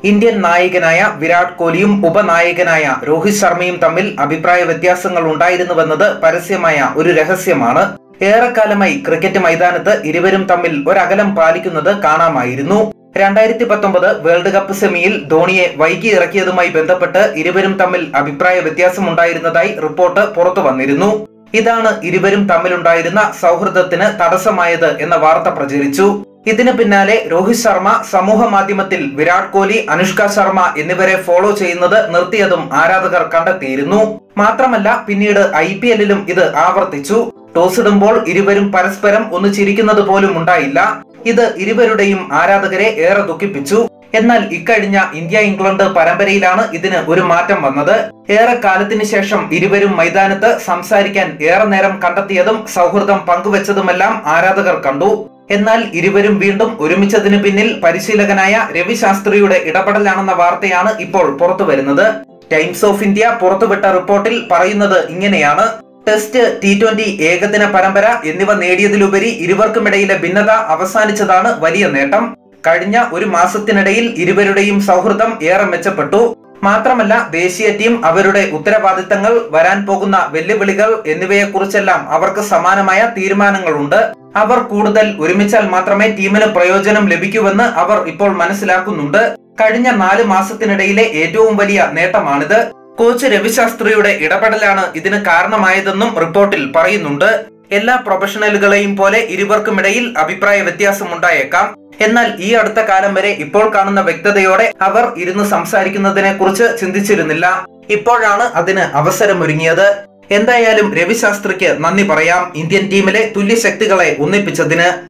Indian നായകനായ വിരാട് കോഹ്ലിയും ഉപനായകനായ രോഹിത് ശർമ്മയും തമ്മിൽ അഭിപ്രായ വ്യത്യാസങ്ങൾ ഉണ്ടായിരുന്നുവെന്നത് പരസ്യമായ ഒരു രഹസ്യമാണ് ഏറെക്കാലമായി ക്രിക്കറ്റ് മൈതാനത്ത് ഇരുവരും തമ്മിൽ ഒരകലം പാലിക്കുന്നത് കാണാമായിരുന്നു രണ്ടായിരത്തി പത്തൊമ്പത് വേൾഡ് കപ്പ് സെമിയിൽ ധോണിയെ വൈകി ഇറക്കിയതുമായി ബന്ധപ്പെട്ട് ഇരുവരും തമ്മിൽ അഭിപ്രായ വ്യത്യാസമുണ്ടായിരുന്നതായി റിപ്പോർട്ട് പുറത്തു വന്നിരുന്നു ഇതാണ് ഇരുവരും തമ്മിലുണ്ടായിരുന്ന സൗഹൃദത്തിന് തടസ്സമായത് എന്ന വാർത്ത പ്രചരിച്ചു ഇതിന് പിന്നാലെ രോഹിത് ശർമ്മ സമൂഹ മാധ്യമത്തിൽ വിരാട് കോഹ്ലി അനുഷ്ക ശർമ്മ എന്നിവരെ ഫോളോ ചെയ്യുന്നത് നിർത്തിയതും ആരാധകർ കണ്ടെത്തിയിരുന്നു മാത്രമല്ല പിന്നീട് ഐ പി എല്ലിലും ഇത് ആവർത്തിച്ചു ടോസ് ഇടുമ്പോൾ ഇരുവരും പരസ്പരം ഒന്ന് ചിരിക്കുന്നത് പോലും ഉണ്ടായില്ല ഇത് ഇരുവരുടെയും ആരാധകരെ ഏറെ ദുഃഖിപ്പിച്ചു എന്നാൽ ഇക്കഴിഞ്ഞ ഇന്ത്യ ഇംഗ്ലണ്ട് പരമ്പരയിലാണ് ഇതിന് ഒരു മാറ്റം വന്നത് ഏറെ കാലത്തിന് ശേഷം ഇരുവരും മൈതാനത്ത് സംസാരിക്കാൻ ഏറെ നേരം കണ്ടെത്തിയതും സൗഹൃദം പങ്കുവച്ചതുമെല്ലാം ആരാധകർ കണ്ടു എന്നാൽ ഇരുവരും വീണ്ടും ഒരുമിച്ചതിന് പിന്നിൽ പരിശീലകനായ രവി ശാസ്ത്രിയുടെ ഇടപെടലാണെന്ന വാർത്തയാണ് ഇപ്പോൾ പുറത്തു വരുന്നത് ടൈംസ് ഓഫ് ഇന്ത്യ പുറത്തുവിട്ട റിപ്പോർട്ടിൽ പറയുന്നത് ഇങ്ങനെയാണ് ടെസ്റ്റ് ടി ട്വന്റി ഏകദിന പരമ്പര എന്നിവ നേടിയതിലുപരി ഇരുവർക്കുമിടയിലെ ഭിന്നത അവസാനിച്ചതാണ് വലിയ നേട്ടം കഴിഞ്ഞ ഒരു മാസത്തിനിടയിൽ ഇരുവരുടെയും സൗഹൃദം ഏറെ മെച്ചപ്പെട്ടു മാത്രമല്ല ദേശീയ ടീം അവരുടെ ഉത്തരവാദിത്തങ്ങൾ വരാൻ പോകുന്ന വെല്ലുവിളികൾ എന്നിവയെക്കുറിച്ചെല്ലാം അവർക്ക് സമാനമായ തീരുമാനങ്ങളുണ്ട് അവർ കൂടുതൽ ഒരുമിച്ചാൽ മാത്രമേ ടീമിന് പ്രയോജനം ലഭിക്കൂവെന്ന് അവർ ഇപ്പോൾ മനസ്സിലാക്കുന്നുണ്ട് കഴിഞ്ഞ നാല് മാസത്തിനിടയിലെ ഏറ്റവും വലിയ നേട്ടമാണിത് കോച്ച് രവിശാസ്ത്രിയുടെ ഇടപെടലാണ് ഇതിന് കാരണമായതെന്നും റിപ്പോർട്ടിൽ പറയുന്നുണ്ട് എല്ലാ പ്രൊഫഷണലുകളെയും പോലെ ഇരുവർക്കുമിടയിൽ അഭിപ്രായ വ്യത്യാസമുണ്ടായേക്കാം എന്നാൽ ഈ അടുത്ത കാലം വരെ ഇപ്പോൾ കാണുന്ന വ്യക്തതയോടെ അവർ ഇരുന്ന് സംസാരിക്കുന്നതിനെ കുറിച്ച് ചിന്തിച്ചിരുന്നില്ല ഇപ്പോഴാണ് അതിന് അവസരമൊരുങ്ങിയത് എന്തായാലും രവിശാസ്ത്രിക്ക് നന്ദി പറയാം ഇന്ത്യൻ ടീമിലെ തുല്യ ശക്തികളെ ഒന്നിപ്പിച്ചതിന്